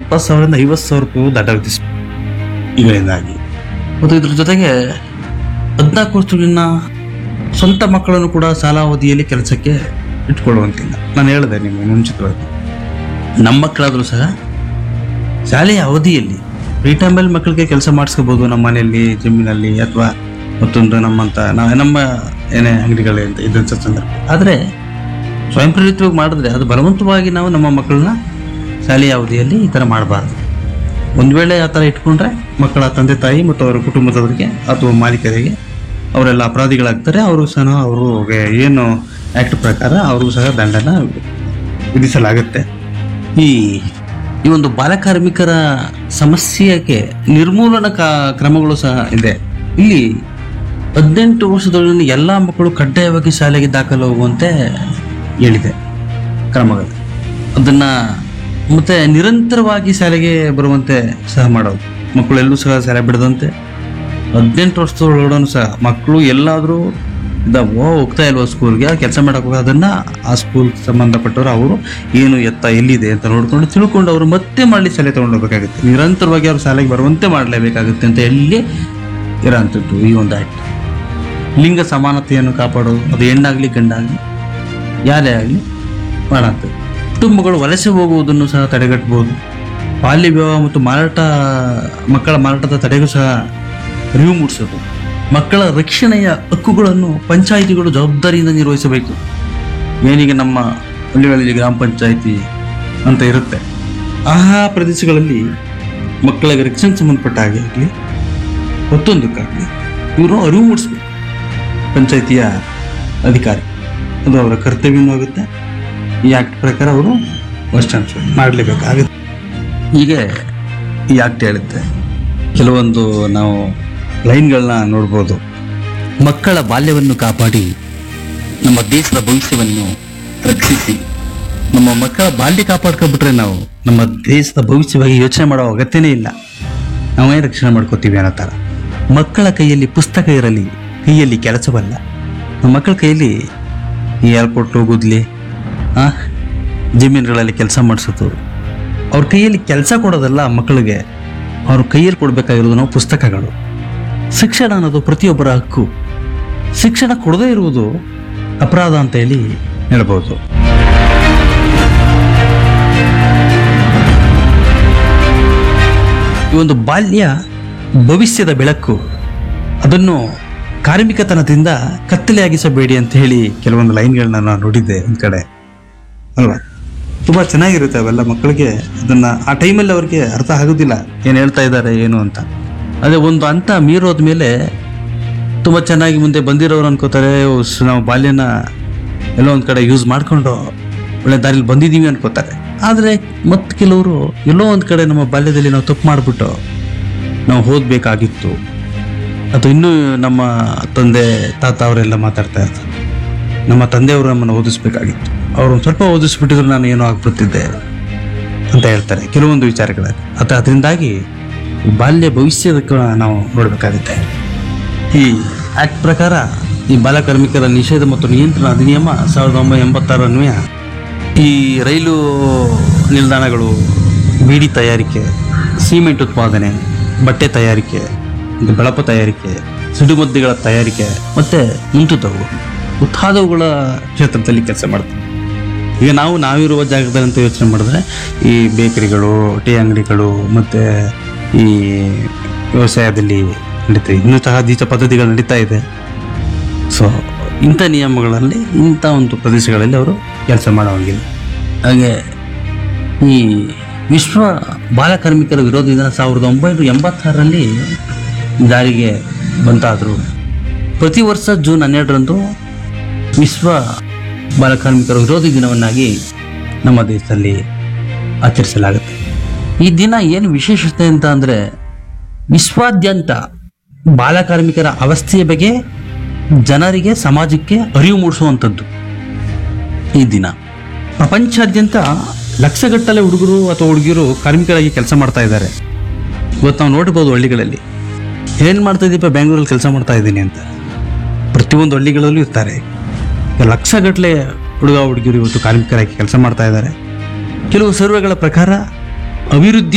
ಇಪ್ಪತ್ತು ಸಾವಿರದಿಂದ ಐವತ್ತು ಸಾವಿರ ರೂಪಾಯಿ ದಂಡ ವಿಧಿಸಬೇಕು ಇದರಿಂದಾಗಿ ಮತ್ತು ಇದ್ರ ಜೊತೆಗೆ ಹದಿನಾಲ್ಕು ವರ್ಷಗಳಿನ ಸ್ವಂತ ಮಕ್ಕಳನ್ನು ಕೂಡ ಸಾಲಾವಧಿಯಲ್ಲಿ ಕೆಲಸಕ್ಕೆ ಇಟ್ಕೊಳ್ಳುವಂತಿಲ್ಲ ನಾನು ಹೇಳಿದೆ ನಿಮಗೆ ಮುಂಚಿತವಾಗಿ ನಮ್ಮ ಮಕ್ಕಳಾದರೂ ಸಹ ಶಾಲೆಯ ಅವಧಿಯಲ್ಲಿ ಫ್ರೀ ಟೈಮಲ್ಲಿ ಮಕ್ಕಳಿಗೆ ಕೆಲಸ ಮಾಡಿಸ್ಕೋಬೋದು ನಮ್ಮ ಮನೆಯಲ್ಲಿ ಜಿಮ್ಮಿನಲ್ಲಿ ಅಥವಾ ಮತ್ತೊಂದು ನಮ್ಮಂತ ನಾವು ನಮ್ಮ ಏನೇ ಅಂಗಡಿಗಳಿಂದ ಇದ್ದಂಥ ಸಂದರ್ಭ ಆದರೆ ಸ್ವಯಂ ಪ್ರೇರಿತವಾಗಿ ಮಾಡಿದ್ರೆ ಅದು ಬಲವಂತವಾಗಿ ನಾವು ನಮ್ಮ ಮಕ್ಕಳನ್ನ ಶಾಲೆಯ ಅವಧಿಯಲ್ಲಿ ಈ ಥರ ಮಾಡಬಾರ್ದು ಒಂದು ವೇಳೆ ಆ ಥರ ಇಟ್ಕೊಂಡ್ರೆ ಮಕ್ಕಳ ತಂದೆ ತಾಯಿ ಮತ್ತು ಅವರ ಕುಟುಂಬದವರಿಗೆ ಅಥವಾ ಮಾಲೀಕರಿಗೆ ಅವರೆಲ್ಲ ಅಪರಾಧಿಗಳಾಗ್ತಾರೆ ಅವರು ಸಹ ಅವರು ಏನು ಆ್ಯಕ್ಟ್ ಪ್ರಕಾರ ಅವ್ರಿಗೂ ಸಹ ದಂಡನ ವಿಧಿಸಲಾಗುತ್ತೆ ಈ ಈ ಒಂದು ಬಾಲಕಾರ್ಮಿಕರ ಸಮಸ್ಯೆಗೆ ನಿರ್ಮೂಲನ ಕ- ಕ್ರಮಗಳು ಸಹ ಇದೆ ಇಲ್ಲಿ ಹದಿನೆಂಟು ವರ್ಷದೊಳಗಿನ ಎಲ್ಲ ಮಕ್ಕಳು ಕಡ್ಡಾಯವಾಗಿ ಶಾಲೆಗೆ ದಾಖಲು ಹೋಗುವಂತೆ ಹೇಳಿದೆ ಕ್ರಮಗಳು ಅದನ್ನ ಮತ್ತೆ ನಿರಂತರವಾಗಿ ಶಾಲೆಗೆ ಬರುವಂತೆ ಸಹ ಮಾಡೋದು ಮಕ್ಕಳೆಲ್ಲೂ ಸಹ ಶಾಲೆ ಬಿಡದಂತೆ ಹದಿನೆಂಟು ವರ್ಷದೊಳಗಡೆ ಸಹ ಮಕ್ಕಳು ಎಲ್ಲಾದರೂ ಇದಾವೋ ಹೋಗ್ತಾ ಇಲ್ವೋ ಸ್ಕೂಲ್ಗೆ ಕೆಲಸ ಮಾಡಕ್ ಹೋಗೋ ಅದನ್ನ ಆ ಸ್ಕೂಲ್ ಸಂಬಂಧಪಟ್ಟವರು ಅವರು ಏನು ಎತ್ತ ಎಲ್ಲಿದೆ ಅಂತ ನೋಡ್ಕೊಂಡು ತಿಳ್ಕೊಂಡು ಅವರು ಮತ್ತೆ ಮಾಡಲಿ ಶಾಲೆ ತಗೊಂಡೋಗ್ಬೇಕಾಗುತ್ತೆ ನಿರಂತರವಾಗಿ ಅವರು ಶಾಲೆಗೆ ಬರುವಂತೆ ಮಾಡಲೇಬೇಕಾಗುತ್ತೆ ಅಂತ ಎಲ್ಲಿ ಇರೋಂಥದ್ದು ಈ ಒಂದು ಆ್ಯಕ್ಟ್ ಲಿಂಗ ಸಮಾನತೆಯನ್ನು ಕಾಪಾಡೋದು ಅದು ಹೆಣ್ಣಾಗ್ಲಿ ಗಂಡಾಗಲಿ ಯಾರೇ ಆಗಲಿ ಮಾಡೋಂಥದ್ದು ಕುಟುಂಬಗಳು ವಲಸೆ ಹೋಗುವುದನ್ನು ಸಹ ತಡೆಗಟ್ಟಬಹುದು ಬಾಲ್ಯ ವಿವಾಹ ಮತ್ತು ಮಾರಾಟ ಮಕ್ಕಳ ಮಾರಾಟದ ತಡೆಗೂ ಸಹ ಅರಿವು ಮೂಡಿಸೋದು ಮಕ್ಕಳ ರಕ್ಷಣೆಯ ಹಕ್ಕುಗಳನ್ನು ಪಂಚಾಯಿತಿಗಳು ಜವಾಬ್ದಾರಿಯಿಂದ ನಿರ್ವಹಿಸಬೇಕು ಏನೀಗ ನಮ್ಮ ಹಳ್ಳಿಗಳಲ್ಲಿ ಗ್ರಾಮ ಪಂಚಾಯಿತಿ ಅಂತ ಇರುತ್ತೆ ಆ ಪ್ರದೇಶಗಳಲ್ಲಿ ಮಕ್ಕಳಿಗೆ ರಕ್ಷಣೆಗೆ ಸಂಬಂಧಪಟ್ಟ ಹಾಗೆ ಆಗಲಿ ಮತ್ತೊಂದಕ್ಕಾಗಲಿ ಇವರು ಅರಿವು ಮೂಡಿಸ್ಬೇಕು ಪಂಚಾಯಿತಿಯ ಅಧಿಕಾರಿ ಅದು ಅವರ ಕರ್ತವ್ಯವೂ ಆಗುತ್ತೆ ಈ ಆಕ್ಟ್ ಪ್ರಕಾರ ಅವರು ವರ್ಷಾಂಶ ಮಾಡಲೇಬೇಕಾಗುತ್ತೆ ಹೀಗೆ ಈ ಆಕ್ಟ್ ಹೇಳುತ್ತೆ ಕೆಲವೊಂದು ನಾವು ಲೈನ್ಗಳನ್ನ ನೋಡ್ಬೋದು ಮಕ್ಕಳ ಬಾಲ್ಯವನ್ನು ಕಾಪಾಡಿ ನಮ್ಮ ದೇಶದ ಭವಿಷ್ಯವನ್ನು ರಕ್ಷಿಸಿ ನಮ್ಮ ಮಕ್ಕಳ ಬಾಲ್ಯ ಕಾಪಾಡ್ಕೊಂಡ್ಬಿಟ್ರೆ ನಾವು ನಮ್ಮ ದೇಶದ ಭವಿಷ್ಯವಾಗಿ ಯೋಚನೆ ಮಾಡೋ ಅಗತ್ಯನೇ ಇಲ್ಲ ನಾವೇ ರಕ್ಷಣೆ ಮಾಡ್ಕೋತೀವಿ ಅನ್ನೋ ಥರ ಮಕ್ಕಳ ಕೈಯಲ್ಲಿ ಪುಸ್ತಕ ಇರಲಿ ಕೈಯಲ್ಲಿ ಕೆಲಸವಲ್ಲ ನಮ್ಮ ಮಕ್ಕಳ ಕೈಯಲ್ಲಿ ಈ ಏರ್ಪೋರ್ಟ್ ಗುದ್ಲಿ ಆ ಜಮೀನುಗಳಲ್ಲಿ ಕೆಲಸ ಮಾಡಿಸೋದು ಅವ್ರ ಕೈಯಲ್ಲಿ ಕೆಲಸ ಕೊಡೋದಲ್ಲ ಮಕ್ಕಳಿಗೆ ಅವ್ರ ಕೈಯಲ್ಲಿ ಕೊಡಬೇಕಾಗಿರೋದು ನಾವು ಪುಸ್ತಕಗಳು ಶಿಕ್ಷಣ ಅನ್ನೋದು ಪ್ರತಿಯೊಬ್ಬರ ಹಕ್ಕು ಶಿಕ್ಷಣ ಕೊಡದೇ ಇರುವುದು ಅಪರಾಧ ಅಂತ ಹೇಳಿ ಹೇಳ್ಬೋದು ಈ ಒಂದು ಬಾಲ್ಯ ಭವಿಷ್ಯದ ಬೆಳಕು ಅದನ್ನು ಕಾರ್ಮಿಕತನದಿಂದ ಕತ್ತಲೆಯಾಗಿಸಬೇಡಿ ಅಂತ ಹೇಳಿ ಕೆಲವೊಂದು ಲೈನ್ಗಳನ್ನ ನಾನು ನೋಡಿದ್ದೆ ಒಂದು ಕಡೆ ಅಲ್ವಾ ತುಂಬ ಚೆನ್ನಾಗಿರುತ್ತೆ ಅವೆಲ್ಲ ಮಕ್ಕಳಿಗೆ ಅದನ್ನ ಆ ಟೈಮಲ್ಲಿ ಅವ್ರಿಗೆ ಅರ್ಥ ಆಗೋದಿಲ್ಲ ಏನು ಹೇಳ್ತಾ ಇದ್ದಾರೆ ಏನು ಅಂತ ಅದೇ ಒಂದು ಹಂತ ಮೀರೋದ ಮೇಲೆ ತುಂಬ ಚೆನ್ನಾಗಿ ಮುಂದೆ ಬಂದಿರೋರು ಅನ್ಕೋತಾರೆ ಓ, ಸ್- ನಾವು ಬಾಲ್ಯನ ಎಲ್ಲೋ ಒಂದು ಕಡೆ ಯೂಸ್ ಮಾಡಿಕೊಂಡು ಒಳ್ಳೆ ದಾರಿಲಿ ಬಂದಿದ್ದೀವಿ ಅನ್ಕೋತಾರೆ ಆದರೆ ಮತ್ತೆ ಕೆಲವರು ಎಲ್ಲೋ ಒಂದು ಕಡೆ ನಮ್ಮ ಬಾಲ್ಯದಲ್ಲಿ ನಾವು ತಪ್ಪು ಮಾಡಿಬಿಟ್ಟು ನಾವು ಓದಬೇಕಾಗಿತ್ತು ಅಥವಾ ಇನ್ನೂ ನಮ್ಮ ತಂದೆ ತಾತ ಅವರೆಲ್ಲ ಮಾತಾಡ್ತಾ ಇರ್ತಾರೆ ನಮ್ಮ ತಂದೆಯವರು ನಮ್ಮನ್ನು ಓದಿಸ್ಬೇಕಾಗಿತ್ತು ಅವರು ಒಂದು ಸ್ವಲ್ಪ ಓದಿಸ್ಬಿಟ್ಟಿದ್ರು ನಾನು ಏನೋ ಆಗ್ಬಿಡ್ತಿದ್ದೆ ಅಂತ ಹೇಳ್ತಾರೆ ಕೆಲವೊಂದು ವಿಚಾರಗಳಲ್ಲಿ ಅಥವಾ ಅದರಿಂದಾಗಿ ಬಾಲ್ಯ ಭವಿಷ್ಯದ ಕ- ನಾವು ನೋಡಬೇಕಾಗುತ್ತೆ ಈ ಆಕ್ಟ್ ಪ್ರಕಾರ ಈ ಬಾಲಕಾರ್ಮಿಕರ ನಿಷೇಧ ಮತ್ತು ನಿಯಂತ್ರಣ ಅಧಿನಿಯಮ ಸಾವಿರದ ಒಂಬೈನೂರ ಎಂಬತ್ತಾರ ಅನ್ವಯ ಈ ರೈಲು ನಿಲ್ದಾಣಗಳು ಬೀಡಿ ತಯಾರಿಕೆ ಸಿಮೆಂಟ್ ಉತ್ಪಾದನೆ ಬಟ್ಟೆ ತಯಾರಿಕೆ ಇದು ಬೆಳಪ ತಯಾರಿಕೆ ಸಿಡುಮದ್ದುಗಳ ತಯಾರಿಕೆ ಮತ್ತೆ ಮುಂತಾದವು ಮುಂತಾದವುಗಳ ಕ್ಷೇತ್ರದಲ್ಲಿ ಕೆಲಸ ಮಾಡ್ತಾರೆ ಈಗ ನಾವು ನಾವಿರುವ ಜಾಗದಲ್ಲಿ ಅಂತ ಯೋಚನೆ ಮಾಡಿದ್ರೆ ಈ ಬೇಕರಿಗಳು ಟೀ ಅಂಗಡಿಗಳು ಮತ್ತು ಈ ವ್ಯವಸಾಯದಲ್ಲಿ ನಡೀತಾ ಇನ್ನೂ ಸಹ ದೀಚ ಪದ್ಧತಿಗಳು ನಡೀತಾ ಇದೆ ಸೊ ಇಂಥ ನಿಯಮಗಳಲ್ಲಿ ಇಂಥ ಒಂದು ಪ್ರದೇಶಗಳಲ್ಲಿ ಅವರು ಕೆಲಸ ಮಾಡೋಂಗಿಲ್ಲ ಹಾಗೆ ಈ ವಿಶ್ವ ಬಾಲಕಾರ್ಮಿಕರ ವಿರೋಧ ದಿನ ಸಾವಿರದ ಒಂಬೈನೂರ ಎಂಬತ್ತಾರರಲ್ಲಿ ಜಾರಿಗೆ ಬಂತಾದರೂ ಪ್ರತಿ ವರ್ಷ ಜೂನ್ ಹನ್ನೆರಡರಂದು ವಿಶ್ವ ಬಾಲಕಾರ್ಮಿಕರ ವಿರೋಧಿ ದಿನವನ್ನಾಗಿ ನಮ್ಮ ದೇಶದಲ್ಲಿ ಆಚರಿಸಲಾಗುತ್ತೆ ಈ ದಿನ ಏನು ವಿಶೇಷತೆ ಅಂತ ಅಂದರೆ ವಿಶ್ವಾದ್ಯಂತ ಬಾಲಕಾರ್ಮಿಕರ ಅವಸ್ಥೆಯ ಬಗ್ಗೆ ಜನರಿಗೆ ಸಮಾಜಕ್ಕೆ ಅರಿವು ಮೂಡಿಸುವಂಥದ್ದು ಈ ದಿನ ಪ್ರಪಂಚಾದ್ಯಂತ ಲಕ್ಷಗಟ್ಟಲೆ ಹುಡುಗರು ಅಥವಾ ಹುಡುಗಿಯರು ಕಾರ್ಮಿಕರಾಗಿ ಕೆಲಸ ಮಾಡ್ತಾ ಇದ್ದಾರೆ ಇವತ್ತು ನಾವು ನೋಡ್ಬೋದು ಹಳ್ಳಿಗಳಲ್ಲಿ ಏನು ಮಾಡ್ತಾ ಇದ್ದೀಪ ಬೆಂಗಳೂರಲ್ಲಿ ಕೆಲಸ ಮಾಡ್ತಾ ಇದ್ದೀನಿ ಅಂತ ಪ್ರತಿಯೊಂದು ಹಳ್ಳಿಗಳಲ್ಲೂ ಇರ್ತಾರೆ ಲಕ್ಷಗಟ್ಟಲೆ ಹುಡುಗ ಹುಡುಗಿಯರು ಇವತ್ತು ಕಾರ್ಮಿಕರಾಗಿ ಕೆಲಸ ಮಾಡ್ತಾ ಇದ್ದಾರೆ ಕೆಲವು ಸರ್ವೆಗಳ ಪ್ರಕಾರ ಅಭಿವೃದ್ಧಿ